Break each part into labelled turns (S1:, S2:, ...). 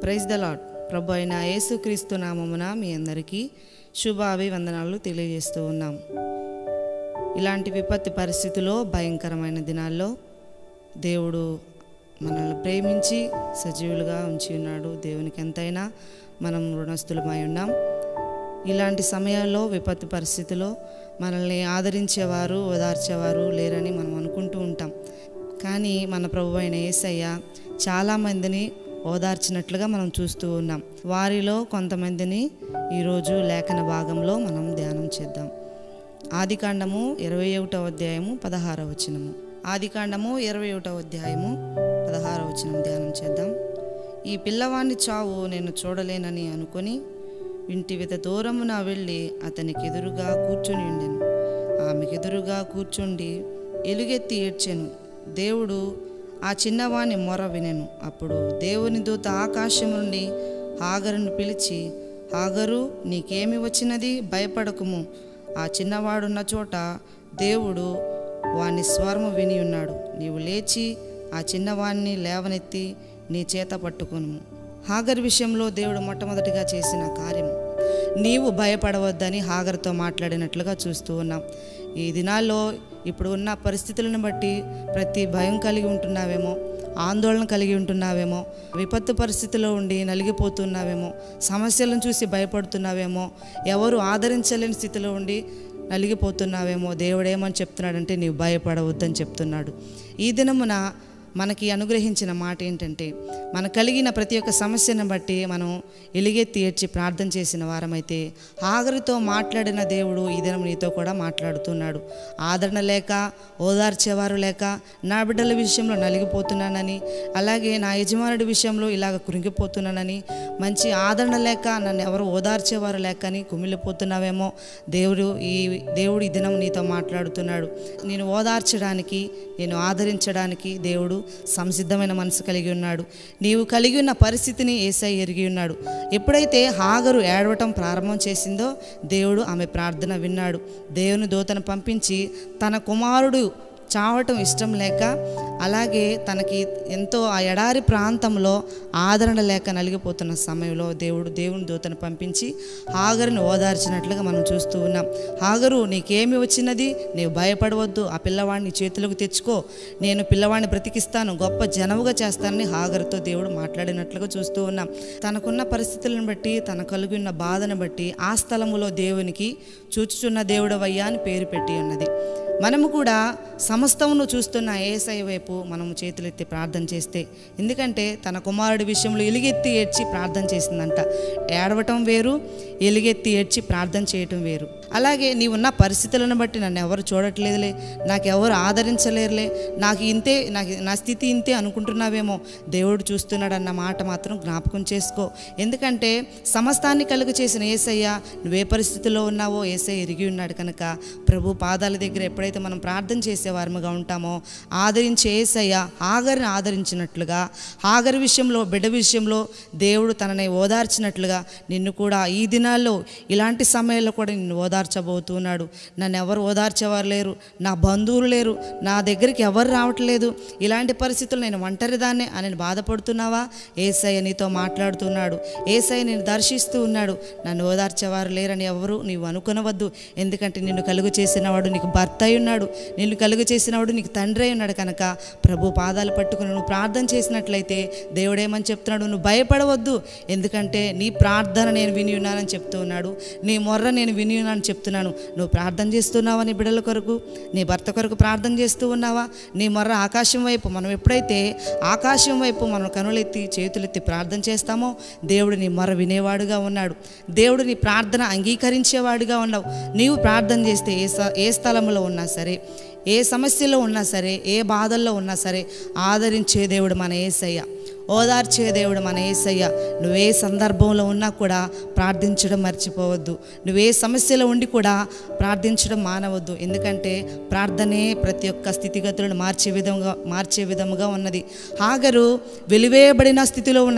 S1: praise the lord ప్రభు అయిన యేసుక్రీస్తు నామమున మీ అందరికీ శుభ అభివందనాలు తెలియజేస్తూ ఉన్నాం ఇలాంటి విపత్తి పరిస్థితిలో భయంకరమైన దినాల్లో దేవుడు మనల్ని ప్రేమించి సజీవులుగా ఉంచి ఉన్నాడు దేవునికి ఎంతైనా మనం రుణస్థులమై ఉన్నాం ఇలాంటి సమయాల్లో విపత్తి పరిస్థితిలో మనల్ని ఆదరించేవారు ఓదార్చేవారు లేరని మనం అనుకుంటూ ఉంటాం కానీ మన ప్రభు అయిన యేసయ్య చాలామందిని ఓదార్చినట్లుగా మనం చూస్తూ ఉన్నాం వారిలో కొంతమందిని ఈరోజు లేఖన భాగంలో మనం ధ్యానం చేద్దాం ఆదికాండము ఇరవై ఒకటవ అధ్యాయము పదహారవ వచనము ఆదికాండము ఇరవై ఒకటవ అధ్యాయము పదహారవ వచనం ధ్యానం చేద్దాం ఈ పిల్లవాణ్ణి చావు నేను చూడలేనని అనుకొని ఇంటి విత దూరమున వెళ్ళి అతనికి ఎదురుగా కూర్చొని ఉండెను ఆమెకు ఎదురుగా కూర్చుండి ఎలుగెత్తి ఏడ్చెను దేవుడు ఆ చిన్నవాణ్ణి మొర వినెను అప్పుడు దేవుని దూత ఆకాశం నుండి హాగరును పిలిచి హాగరు నీకేమి వచ్చినది భయపడకుము ఆ చిన్నవాడున్న చోట దేవుడు వాని స్వరము విని ఉన్నాడు నీవు లేచి ఆ చిన్నవాణ్ణి లేవనెత్తి నీ చేత పట్టుకొనుము హాగర్ విషయంలో దేవుడు మొట్టమొదటిగా చేసిన కార్యం నీవు భయపడవద్దని హాగర్తో మాట్లాడినట్లుగా చూస్తూ ఉన్నాం ఈ దినాల్లో ఇప్పుడు ఉన్న పరిస్థితులను బట్టి ప్రతి భయం కలిగి ఉంటున్నావేమో ఆందోళన కలిగి ఉంటున్నావేమో విపత్తు పరిస్థితిలో ఉండి నలిగిపోతున్నావేమో సమస్యలను చూసి భయపడుతున్నావేమో ఎవరు ఆదరించలేని స్థితిలో ఉండి నలిగిపోతున్నావేమో దేవుడేమని చెప్తున్నాడంటే నీవు భయపడవద్దని చెప్తున్నాడు ఈ దినమున మనకి అనుగ్రహించిన మాట ఏంటంటే మన కలిగిన ప్రతి ఒక్క సమస్యను బట్టి మనం ఎలుగెత్తి ఏడ్చి ప్రార్థన చేసిన వారమైతే ఆగరితో మాట్లాడిన దేవుడు ఈ దినం నీతో కూడా మాట్లాడుతున్నాడు ఆదరణ లేక ఓదార్చేవారు లేక నా బిడ్డల విషయంలో నలిగిపోతున్నానని అలాగే నా యజమానుడి విషయంలో ఇలాగ కృంగిపోతున్నానని మంచి ఆదరణ లేక నన్ను ఎవరు ఓదార్చేవారు లేకని కుమిలిపోతున్నావేమో దేవుడు ఈ దేవుడు ఈ దినం నీతో మాట్లాడుతున్నాడు నేను ఓదార్చడానికి నేను ఆదరించడానికి దేవుడు సంసిద్ధమైన మనసు కలిగి ఉన్నాడు నీవు కలిగి ఉన్న పరిస్థితిని ఏసై ఎరిగి ఉన్నాడు ఎప్పుడైతే హాగరు ఏడవటం ప్రారంభం చేసిందో దేవుడు ఆమె ప్రార్థన విన్నాడు దేవుని దూతను పంపించి తన కుమారుడు చావటం ఇష్టం లేక అలాగే తనకి ఎంతో ఆ ఎడారి ప్రాంతంలో ఆదరణ లేక నలిగిపోతున్న సమయంలో దేవుడు దేవుని దూతను పంపించి హాగరుని ఓదార్చినట్లుగా మనం చూస్తూ ఉన్నాం హాగరు నీకేమి వచ్చినది నీవు భయపడవద్దు ఆ పిల్లవాడిని చేతులకు తెచ్చుకో నేను పిల్లవాడిని బ్రతికిస్తాను గొప్ప జనముగా చేస్తానని హాగరుతో దేవుడు మాట్లాడినట్లుగా చూస్తూ ఉన్నాం తనకున్న పరిస్థితులను బట్టి తన కలిగి ఉన్న బాధను బట్టి ఆ స్థలములో దేవునికి చూచుచున్న దేవుడవయ్యా అని పేరు పెట్టి ఉన్నది మనము కూడా సమస్తమును చూస్తున్న ఏసై వైపు మనము చేతులెత్తి ప్రార్థన చేస్తే ఎందుకంటే తన కుమారుడి విషయంలో ఎలుగెత్తి ఏడ్చి ప్రార్థన చేసిందంట ఏడవటం వేరు ఎలుగెత్తి ఏడ్చి ప్రార్థన చేయటం వేరు అలాగే నీవున్న పరిస్థితులను బట్టి నన్ను ఎవరు చూడట్లేదులే నాకు ఎవరు ఆదరించలేరులే నాకు ఇంతే నాకు నా స్థితి ఇంతే అనుకుంటున్నావేమో దేవుడు చూస్తున్నాడు అన్న మాట మాత్రం జ్ఞాపకం చేసుకో ఎందుకంటే సమస్తాన్ని కలుగు చేసిన ఏసయ్య నువ్వే పరిస్థితిలో ఉన్నావో ఏసయ్య ఎరిగి ఉన్నాడు కనుక ప్రభు పాదాల దగ్గర ఎప్పుడైతే మనం ప్రార్థన చేసేవారముగా ఉంటామో ఆదరించే ఏసయ్య హాగరిని ఆదరించినట్లుగా హాగరి విషయంలో బిడ్డ విషయంలో దేవుడు తనని ఓదార్చినట్లుగా నిన్ను కూడా ఈ దినాల్లో ఇలాంటి సమయాల్లో కూడా నిన్ను ఓదార్చబోతున్నాడు నన్ను ఎవరు ఓదార్చేవారు లేరు నా బంధువులు లేరు నా దగ్గరికి ఎవరు రావట్లేదు ఇలాంటి పరిస్థితులు నేను ఒంటరిదాన్నే అని బాధపడుతున్నావా ఏసయ్య నీతో మాట్లాడుతున్నాడు ఏసయ్య నేను దర్శిస్తూ ఉన్నాడు నన్ను ఓదార్చేవారు లేరని ఎవరు నీవు అనుకునవద్దు ఎందుకంటే నిన్ను కలుగు చేసినవాడు నీకు భర్త అయి ఉన్నాడు నిన్ను కలుగు చేసినవాడు నీకు తండ్రి అయి ఉన్నాడు కనుక ప్రభు పాదాలు పట్టుకుని నువ్వు ప్రార్థన చేసినట్లయితే దేవుడేమని చెప్తున్నాడు నువ్వు భయపడవద్దు ఎందుకంటే నీ ప్రార్థన నేను విని ఉన్నానని చెప్తూ ఉన్నాడు నీ మొర్ర నేను విని ఉన్నానని చెప్తున్నాను నువ్వు ప్రార్థన చేస్తున్నావా నీ బిడ్డల కొరకు నీ భర్త కొరకు ప్రార్థన చేస్తూ ఉన్నావా నీ మొర్ర ఆకాశం వైపు మనం ఎప్పుడైతే ఆకాశం వైపు మనం కనులెత్తి చేతులెత్తి ప్రార్థన చేస్తామో దేవుడు నీ మొర్ర వినేవాడుగా ఉన్నాడు దేవుడు నీ ప్రార్థన అంగీకరించేవాడుగా ఉన్నావు నీవు ప్రార్థన చేస్తే ఏ స ఏ స్థలంలో ఉన్నా సరే ఏ సమస్యలో ఉన్నా సరే ఏ బాధల్లో ఉన్నా సరే ఆదరించే దేవుడు మన ఏసయ్య ఓదార్చే దేవుడు మన ఏసయ్య నువ్వే సందర్భంలో ఉన్నా కూడా ప్రార్థించడం మర్చిపోవద్దు నువ్వే సమస్యలో ఉండి కూడా ప్రార్థించడం మానవద్దు ఎందుకంటే ప్రార్థనే ప్రతి ఒక్క స్థితిగతులను మార్చే విధంగా మార్చే విధముగా ఉన్నది హాగరు వెలివేయబడిన స్థితిలో ఉన్నది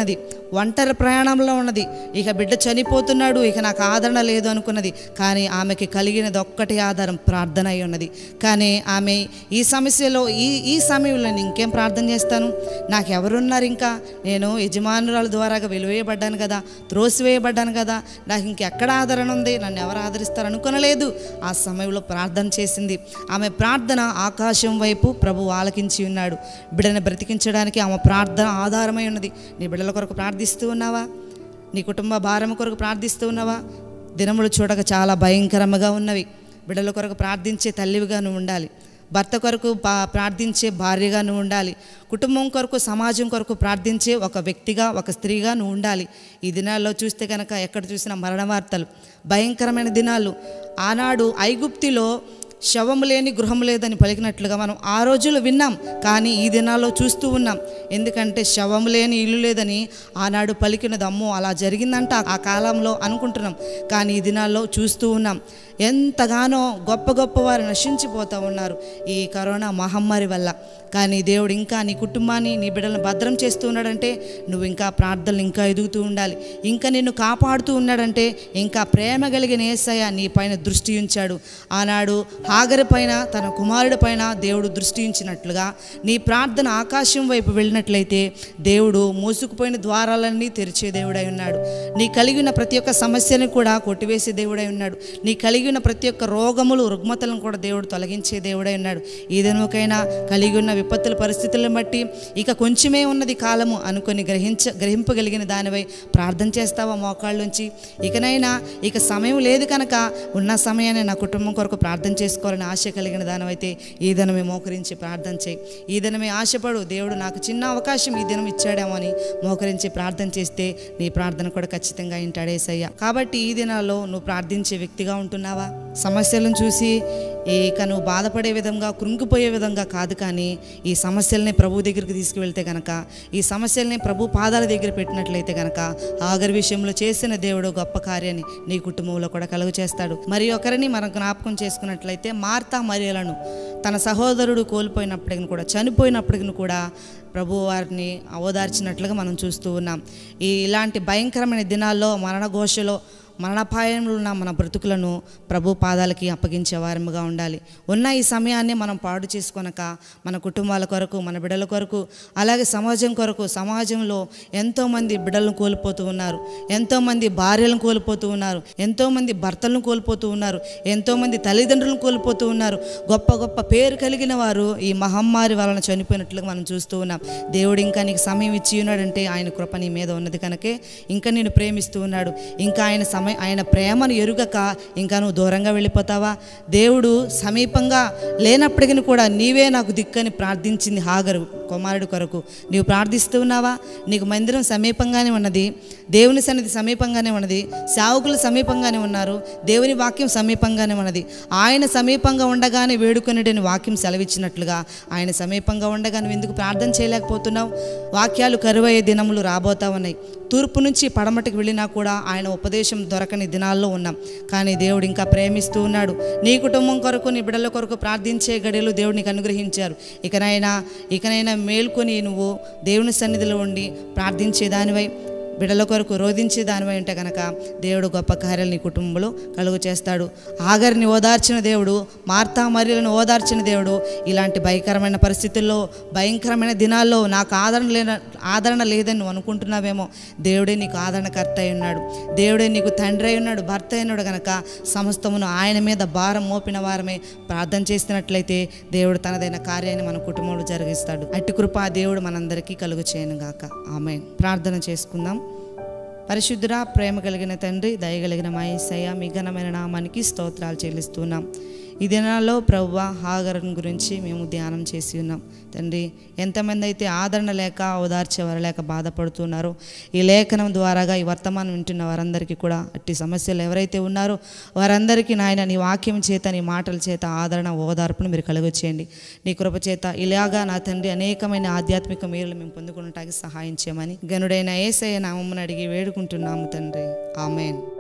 S1: ఒంటరి ప్రయాణంలో ఉన్నది ఇక బిడ్డ చనిపోతున్నాడు ఇక నాకు ఆదరణ లేదు అనుకున్నది కానీ ఆమెకి కలిగినది ఒక్కటి ఆధారం ప్రార్థన అయి ఉన్నది కానీ ఆమె ఈ సమస్యలో ఈ ఈ సమయంలో నేను ఇంకేం ప్రార్థన చేస్తాను నాకు ఎవరున్నారు ఇంకా నేను యజమానురాల ద్వారాగా వెలువేయబడ్డాను కదా త్రోసివేయబడ్డాను కదా నాకు ఇంకెక్కడ ఆదరణ ఉంది నన్ను ఎవరు ఆదరిస్తారు అనుకోనలేదు ఆ సమయంలో ప్రార్థన చేసింది ఆమె ప్రార్థన ఆకాశం వైపు ప్రభు ఆలకించి ఉన్నాడు బిడ్డను బ్రతికించడానికి ఆమె ప్రార్థన ఆధారమై ఉన్నది నీ బిడ్డల కొరకు ప్రార్థిస్తూ ఉన్నావా నీ కుటుంబ భారం కొరకు ప్రార్థిస్తూ ఉన్నావా దినములు చూడక చాలా భయంకరంగా ఉన్నవి బిడ్డల కొరకు ప్రార్థించే తల్లివిగా నువ్వు ఉండాలి భర్త కొరకు పా- ప్రార్థించే భార్యగా నువ్వు ఉండాలి కుటుంబం కొరకు సమాజం కొరకు ప్రార్థించే ఒక వ్యక్తిగా ఒక స్త్రీగా నువ్వు ఉండాలి ఈ దినాల్లో చూస్తే కనుక ఎక్కడ చూసినా మరణ వార్తలు భయంకరమైన దినాలు ఆనాడు ఐగుప్తిలో శవము లేని గృహం లేదని పలికినట్లుగా మనం ఆ రోజులు విన్నాం కానీ ఈ దినాల్లో చూస్తూ ఉన్నాం ఎందుకంటే శవము లేని ఇల్లు లేదని ఆనాడు పలికినది అమ్మో అలా జరిగిందంట ఆ కాలంలో అనుకుంటున్నాం కానీ ఈ దినాల్లో చూస్తూ ఉన్నాం ఎంతగానో గొప్ప గొప్ప వారు నశించిపోతూ ఉన్నారు ఈ కరోనా మహమ్మారి వల్ల కానీ దేవుడు ఇంకా నీ కుటుంబాన్ని నీ బిడ్డలను భద్రం చేస్తూ ఉన్నాడంటే నువ్వు ఇంకా ప్రార్థనలు ఇంకా ఎదుగుతూ ఉండాలి ఇంకా నిన్ను కాపాడుతూ ఉన్నాడంటే ఇంకా ప్రేమ కలిగిన ఏసయ్య నీ పైన దృష్టి ఉంచాడు ఆనాడు హాగరి పైన తన కుమారుడి పైన దేవుడు దృష్టి ఉంచినట్లుగా నీ ప్రార్థన ఆకాశం వైపు వెళ్ళినట్లయితే దేవుడు మూసుకుపోయిన ద్వారాలన్నీ తెరిచే దేవుడై ఉన్నాడు నీ కలిగిన ప్రతి ఒక్క సమస్యని కూడా కొట్టివేసే దేవుడై ఉన్నాడు నీ కలిగిన ప్రతి ఒక్క రోగములు రుగ్మతలను కూడా దేవుడు తొలగించే దేవుడై ఉన్నాడు ఈ దినముకైనా కలిగి ఉన్న విపత్తుల పరిస్థితులను బట్టి ఇక కొంచెమే ఉన్నది కాలము అనుకొని గ్రహించ గ్రహింపగలిగిన దానివై ప్రార్థన చేస్తావా మోకాళ్ళుంచి ఇకనైనా ఇక సమయం లేదు కనుక ఉన్న సమయాన్ని నా కుటుంబం కొరకు ప్రార్థన చేసుకోవాలని ఆశ కలిగిన దానివైతే ఈ దినమే మోకరించి ప్రార్థన చేయి ఈ దినమే ఆశపడు దేవుడు నాకు చిన్న అవకాశం ఈ దినం ఇచ్చాడేమో అని మోకరించి ప్రార్థన చేస్తే నీ ప్రార్థన కూడా ఖచ్చితంగా ఇంటాడేసయ్యా కాబట్టి ఈ దినాల్లో నువ్వు ప్రార్థించే వ్యక్తిగా ఉంటున్నావా సమస్యలను చూసి ఇక నువ్వు బాధపడే విధంగా కృంగిపోయే విధంగా కాదు కానీ ఈ సమస్యల్ని ప్రభు దగ్గరికి తీసుకువెళ్తే కనుక ఈ సమస్యల్ని ప్రభు పాదాల దగ్గర పెట్టినట్లయితే కనుక ఆగరి విషయంలో చేసిన దేవుడు గొప్ప కార్యాన్ని నీ కుటుంబంలో కూడా కలుగు చేస్తాడు మరి ఒకరిని మనం జ్ఞాపకం చేసుకున్నట్లయితే మార్తా మరియలను తన సహోదరుడు కోల్పోయినప్పటికీ కూడా చనిపోయినప్పటికీ కూడా ప్రభు వారిని ఓదార్చినట్లుగా మనం చూస్తూ ఉన్నాం ఈ ఇలాంటి భయంకరమైన దినాల్లో మరణఘోషలో మరణాపాయంలో ఉన్న మన బ్రతుకులను ప్రభు పాదాలకి అప్పగించే వారముగా ఉండాలి ఉన్న ఈ సమయాన్ని మనం పాడు చేసుకొనక మన కుటుంబాల కొరకు మన బిడ్డల కొరకు అలాగే సమాజం కొరకు సమాజంలో ఎంతోమంది బిడ్డలను కోల్పోతూ ఉన్నారు ఎంతోమంది భార్యలను కోల్పోతూ ఉన్నారు ఎంతోమంది భర్తలను కోల్పోతూ ఉన్నారు ఎంతోమంది తల్లిదండ్రులను కోల్పోతూ ఉన్నారు గొప్ప గొప్ప పేరు కలిగిన వారు ఈ మహమ్మారి వలన చనిపోయినట్లుగా మనం చూస్తూ ఉన్నాం దేవుడు ఇంకా నీకు సమయం ఇచ్చి ఉన్నాడంటే ఆయన కృప నీ మీద ఉన్నది కనుకే ఇంకా నేను ప్రేమిస్తూ ఉన్నాడు ఇంకా ఆయన సమయం ఆయన ప్రేమను ఎరుగక ఇంకా నువ్వు దూరంగా వెళ్ళిపోతావా దేవుడు సమీపంగా లేనప్పటికీ కూడా నీవే నాకు దిక్కని ప్రార్థించింది హాగరు కుమారుడు కొరకు నీవు ప్రార్థిస్తూ ఉన్నావా నీకు మందిరం సమీపంగానే ఉన్నది దేవుని సన్నిధి సమీపంగానే ఉన్నది సేవకులు సమీపంగానే ఉన్నారు దేవుని వాక్యం సమీపంగానే ఉన్నది ఆయన సమీపంగా ఉండగానే వేడుకొనిడని వాక్యం సెలవిచ్చినట్లుగా ఆయన సమీపంగా ఉండగా నువ్వు ఎందుకు ప్రార్థన చేయలేకపోతున్నావు వాక్యాలు కరువయ్యే దినములు రాబోతా ఉన్నాయి తూర్పు నుంచి పడమటికి వెళ్ళినా కూడా ఆయన ఉపదేశం దొరకని దినాల్లో ఉన్నాం కానీ దేవుడు ఇంకా ప్రేమిస్తూ ఉన్నాడు నీ కుటుంబం కొరకు నీ బిడ్డల కొరకు ప్రార్థించే గడియలు దేవుడు నీకు అనుగ్రహించారు ఇకనైనా ఇకనైనా మేల్కొని నువ్వు దేవుని సన్నిధిలో ఉండి ప్రార్థించే దానివై బిడ్డల కొరకు రోధించే దానివై ఉంటే కనుక దేవుడు గొప్ప కార్యాలు నీ కుటుంబంలో కలుగు చేస్తాడు ఆగరిని ఓదార్చిన దేవుడు మార్తా మరియలను ఓదార్చిన దేవుడు ఇలాంటి భయంకరమైన పరిస్థితుల్లో భయంకరమైన దినాల్లో నాకు ఆదరణ లేన ఆదరణ లేదని నువ్వు అనుకుంటున్నావేమో దేవుడే నీకు ఆదరణకర్త అయి ఉన్నాడు దేవుడే నీకు తండ్రి అయి ఉన్నాడు భర్త అయినాడు గనక సమస్తమును ఆయన మీద భారం మోపిన వారమే ప్రార్థన చేసినట్లయితే దేవుడు తనదైన కార్యాన్ని మన కుటుంబంలో జరిగిస్తాడు అట్టి కృప ఆ దేవుడు మనందరికీ కలుగు చేయను గాక ఆమె ప్రార్థన చేసుకుందాం పరిశుద్ధురా ప్రేమ కలిగిన తండ్రి దయగలిగిన మా యేసయ్య మీ ఘనమైన నామానికి స్తోత్రాలు చెల్లిస్తున్నాం ఈ దినాల్లో ప్రవ్వ హాగరన్ గురించి మేము ధ్యానం చేసి ఉన్నాం తండ్రి ఎంతమంది అయితే ఆదరణ లేక ఓదార్చేవారు లేక బాధపడుతున్నారో ఈ లేఖనం ద్వారాగా ఈ వర్తమానం వింటున్న వారందరికీ కూడా అట్టి సమస్యలు ఎవరైతే ఉన్నారో వారందరికీ నాయన నీ వాక్యం చేత నీ మాటల చేత ఆదరణ ఓదార్పును మీరు కలుగొచ్చేయండి నీ కృప చేత ఇలాగా నా తండ్రి అనేకమైన ఆధ్యాత్మిక మేలు మేము పొందుకున్నటానికి సహాయం చేయమని గనుడైన ఏసయ్య నామమ్మని అడిగి వేడుకుంటున్నాము తండ్రి ఆమెన్